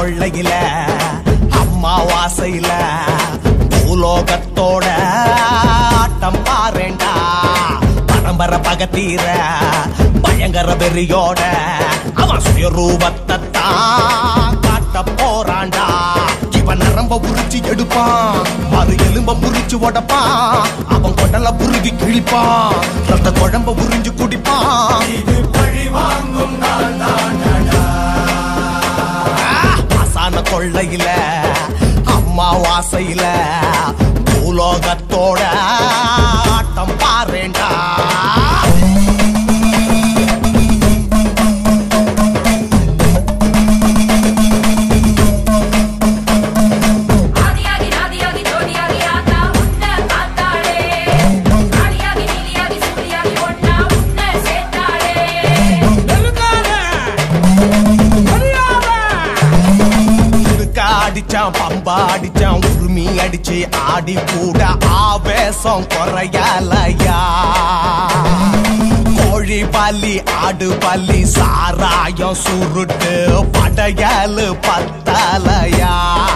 கொள்ளையில அம்மாவாசையில பூலோகத்தோட ஆட்டம் பாருண்டா பரம்பரை பகத்தீர பயங்கர வெறியோட அவன் சுயரூபத்தை தான் காட்ட போறான்டா இவன் நரம்ப உரிச்சு எடுப்பான் மறு எலும்ப முறிச்சு உடைப்பான் அவன் கொடல புருவி கிழிப்பான் ரத்த குழம்ப உறிஞ்சு குடிப்பான் ஆசான கொள்ளையில அம்மா வாசையில பூலோகத்தோட ஆட்டம் பாருண்டா ஆதியாகி நாதியாகி ஜோதியாகி ஆத்தா உன்னை பார்த்தாளே ஆடியாகி நீலியாகி சூரியாகி ஒன்னா உன்னை சேர்த்தாளே இதுக்க அடிச்சான் பம்பா அடிச்சான் உரிமை அடிச்சு ஆடி கூட ஆவேசம் குறையலையா கோழி பல்லி ஆடு பல்லி சாராயம் சுருட்டு படையலு பத்தலையா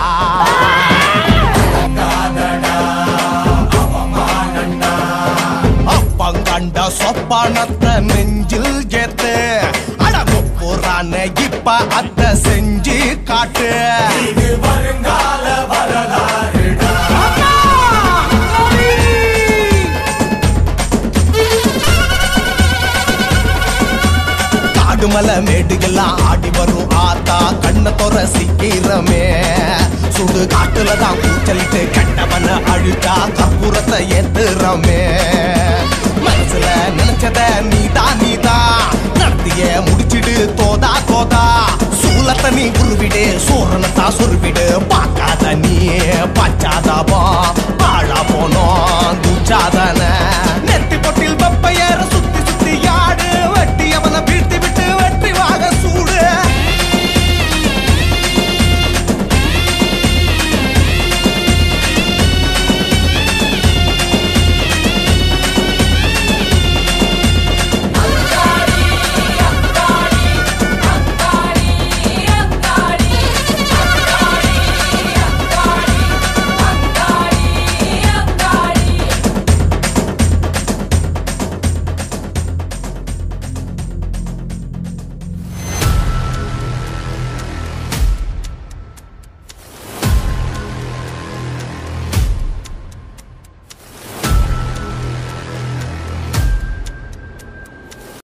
அப்பங்கண்ட சொப்பனத்தை நெஞ்சில் ஏத்து அடமுப்புறான இப்ப அத்த செஞ்சு காட்டு காடுமலை மேடுகள்லாம் ஆடி வரும் ஆத்தா கண்ண தொற சிக்கிறமே சுடு காட்டுல தான் கூச்சலிட்டு கெட்டவன அழுத்தா கற்பூரத்தை ஏத்துறமே மனசுல நினைச்சத நீதா நீதா நடத்திய முடிச்சிடு தோதா தோதா சூலத்தை நீ உருவிடு சூரனத்தா சுருவிடு பார்க்க